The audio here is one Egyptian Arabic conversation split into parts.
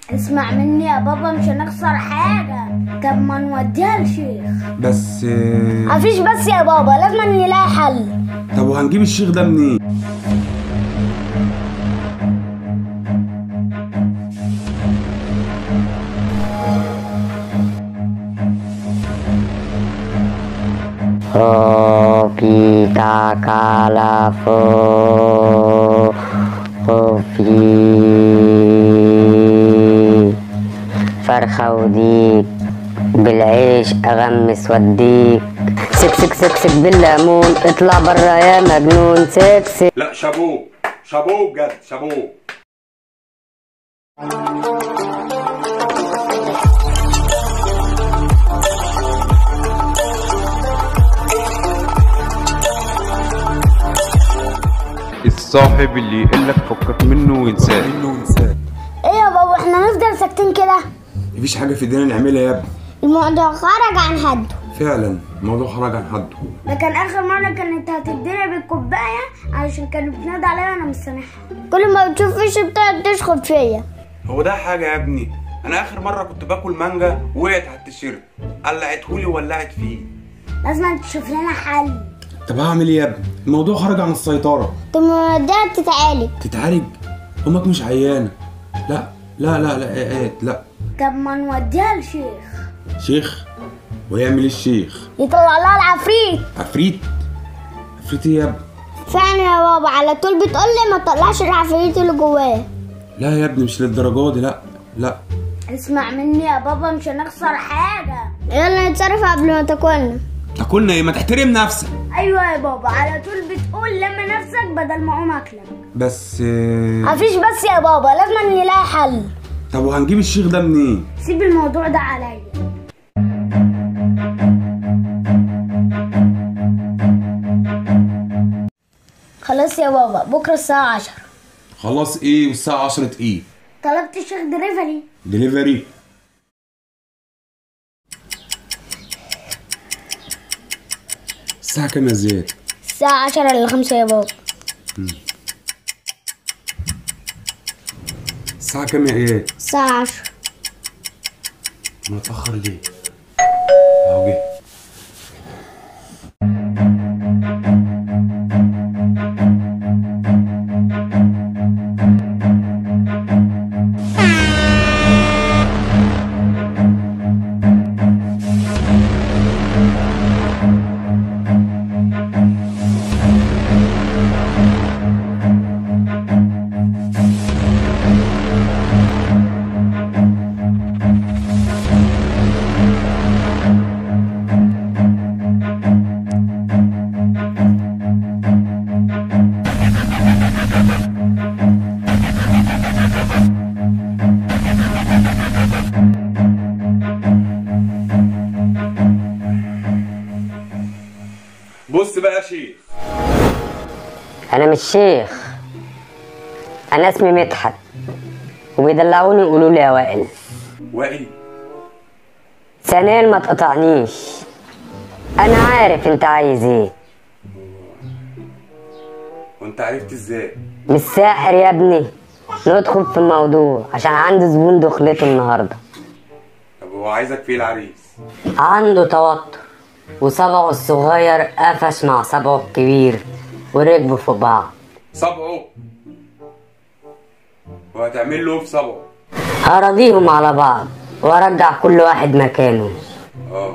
اسمع مني يا بابا مش هنخسر حاجة طب ما نوديها لشيخ بس آه، مفيش بس يا بابا لازم نلاقي حل طب وهنجيب الشيخ ده منين Kopi takalafo Kopi فرخة وديك بالعيش أغمس وديك سك سك سك سك بالليمون اطلع برا يا مجنون سك سك لا شابوه شابوه بجد شابوه الصاحب اللي يقلك فكك منه وينساه ايه يا بابا احنا نفضل ساكتين كده مفيش حاجه في ايدينا نعملها يا ابني الموضوع خرج عن حده فعلا الموضوع خرج عن حده ده كان اخر مرة كانت هتدينا بالكوباية علشان كانت بتنادي عليا وانا مش سامعها كل ما بتشوف فيش بتقعد تشخط فيا هو ده حاجه يا ابني انا اخر مره كنت باكل مانجا وقعت على التيشيرت قلعتهولي وولعت فيه لازم تشوف لنا حل طب هعمل ايه يا ابني الموضوع خرج عن السيطره طب ما نوديها تتعالج تتعالج امك مش عيانه لا لا لا لا ايه ايه لا طب ما نوديها لشيخ شيخ ويعمل إيه الشيخ يطلع لها العفريت عفريت عفريت ايه يا ابني فعلا يا بابا على طول بتقول لي ما تطلعش العفريت اللي جوايا لا يا ابني مش للدرجه دي لا لا اسمع مني يا بابا مش هنخسر حاجة يلا نتصرف قبل ما تاكلنا تاكلنا ايه ما تحترم نفسك ايوه يا بابا على طول بتقول لما نفسك بدل ما اقوم اكلك بس آه، مفيش بس يا بابا لازم نلاقي حل طب وهنجيب الشيخ ده منين سيب الموضوع ده عليا خلاص يا بابا بكره الساعة عشرة خلاص ايه والساعه 10 ايه طلبت الشيخ دليفري دليفري الساعة كام يا زياد؟ الساعة عشرة إلا خمسة يا بابا الساعة كام يا اياد؟ الساعة عشرة انا اتأخر ليه؟ اهو جه بص بقى يا شيخ أنا مش شيخ أنا اسمي مدحت وبيدلعوني يقولوا لي يا وائل وائل ثانيا ما تقطعنيش أنا عارف أنت عايز إيه وانت عرفت ازاي؟ مش ساحر يا ابني ندخل في الموضوع عشان عندي زبون دخلته النهارده طب هو عايزك في العريس عنده توتر وصبعه الصغير قفش مع صبعه الكبير وركبوا في بعض صبعه وهتعمل له إيه في صبعه هراضيهم على بعض وارجع كل واحد مكانه اه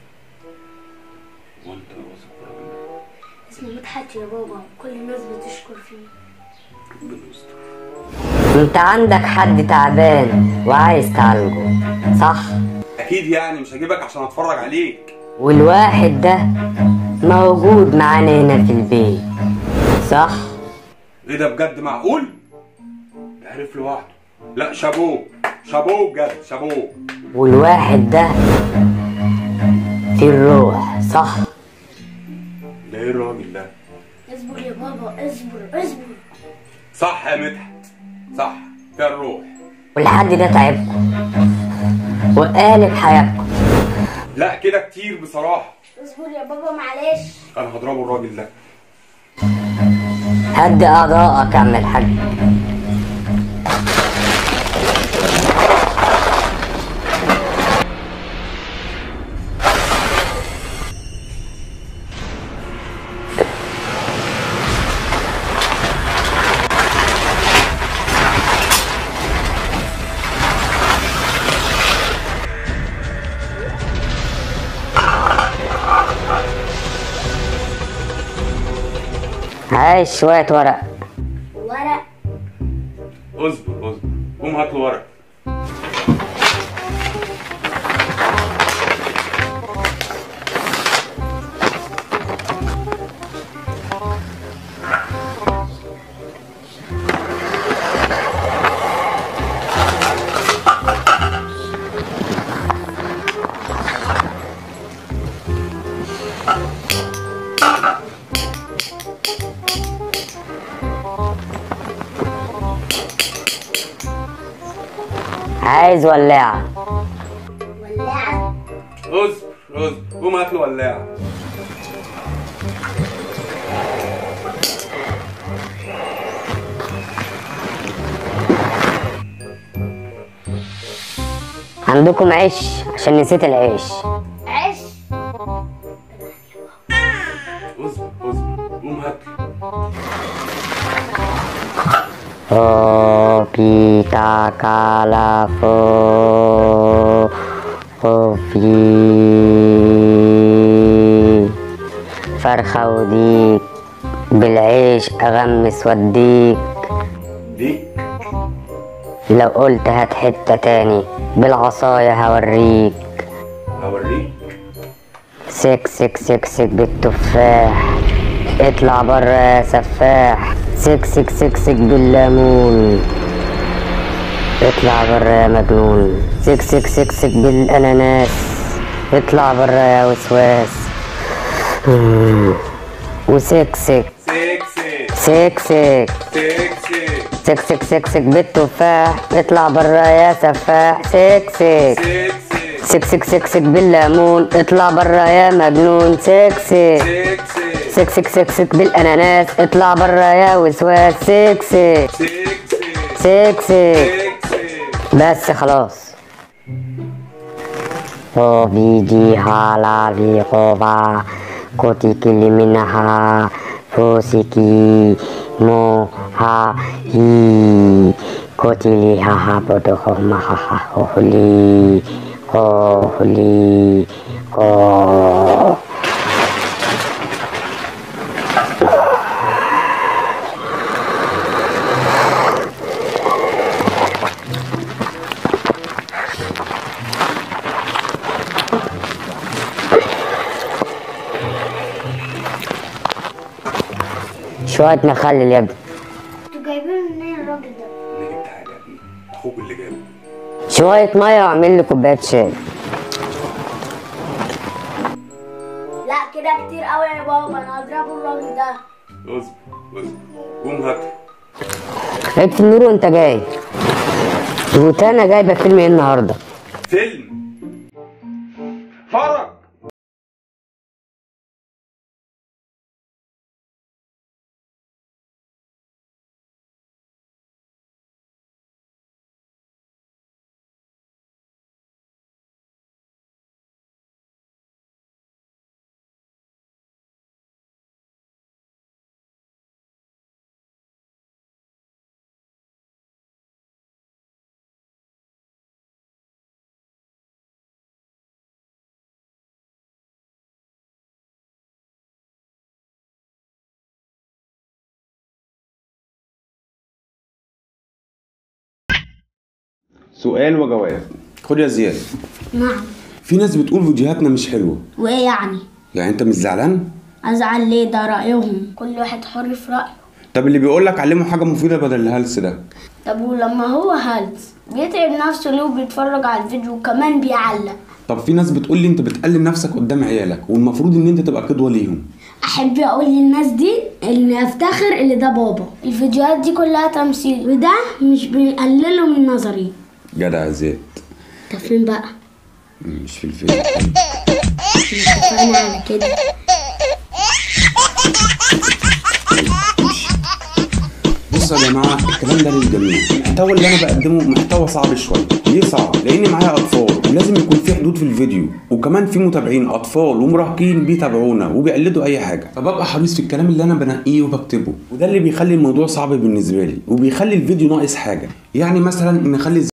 وانت واثق في ربنا اسمه مدحت يا بابا كل الناس بتشكر فيه ربنا يستر انت عندك حد تعبان وعايز تعالجه صح اكيد يعني مش هجيبك عشان اتفرج عليك والواحد ده موجود معانا هنا في البيت صح ايه ده بجد معقول؟ ده عرف لوحده لا شابوه شابوه بجد شابوه والواحد ده في الروح صح ده ايه الراجل ده؟ اصبر يا بابا اصبر اصبر صح يا مدحت صح فيها الروح والحد ده تعبكم وقالب حياتكم لا كده كتير بصراحة اصبر يا بابا معلش انا هضربه الراجل ده هدي اعضائك يا عم الحاج عايز شوية ورق ورق اصبر اصبر قوم هات له ورق عايز ولاعة ولاعة اصبر اصبر قوم هات له ولاعه عندكم عيش عشان نسيت العيش عيش اصبر اصبر قوم هات له Kopi takalafo Kopi فرخة وديك بالعيش أغمس وديك دي لو قلت هات حتة تاني بالعصاية هوريك هوريك سك سك سك سك بالتفاح اطلع برا يا سفاح سك سك سك سك بالليمون اطلع برا يا مجنون سك سك سك سك بالاناناس اطلع برا يا وسواس مم. وسك سك سكسي سك سك سكسي سك سك سك سك بالتفاح اطلع برا يا سفاح سك سك سكسي سك سك سك سك بالليمون اطلع برا يا مجنون سك سك سكسي سك سك سك سك بالاناناس اطلع برا يا وسواس سك سك سكسي سك سك سكسي بس خلاص او بيجي حالا بيقوبا كوتي كلي منها فوسيكي مو ها هي كوتي لي ها ها بدو هو ما ها ها هو لي هو لي هو شوية مخلل يا ابني انتوا جايبين منين الراجل ده؟ انا جبت حاجه يا ابني اخوك اللي جابه شوية مية واعمل لي كوباية شاي لا كده كتير قوي يا بابا انا هضربه الراجل ده اصبر اصبر قوم هات له. اطفي النور وانت جاي روتانا جايبة فيلم ايه النهاردة فيلم فرج سؤال وجواب خد يا زياد نعم في ناس بتقول فيديوهاتنا مش حلوه وايه يعني؟ يعني انت مش زعلان ازعل ليه ده رايهم كل واحد حر في رايه طب اللي بيقول لك علمه حاجه مفيده بدل الهلس ده طب ولما هو هلس بيتعب نفسه ليه وبيتفرج على الفيديو وكمان بيعلق طب في ناس بتقول لي انت بتقلل نفسك قدام عيالك والمفروض ان انت تبقى قدوه ليهم احب اقول للناس دي اني افتخر ان ده بابا الفيديوهات دي كلها تمثيل وده مش بيقلله من نظري جدع يا زياد طب فين بقى مش في الفيلم اتفقنا على كده بصوا يا جماعه الكلام ده للجميع المحتوى اللي انا بقدمه محتوى صعب شويه ليه صعب لان معايا اطفال ولازم يكون في حدود في الفيديو وكمان في متابعين اطفال ومراهقين بيتابعونا وبيقلدوا اي حاجه فببقى حريص في الكلام اللي انا بنقيه وبكتبه وده اللي بيخلي الموضوع صعب بالنسبه لي وبيخلي الفيديو ناقص حاجه يعني مثلا نخلي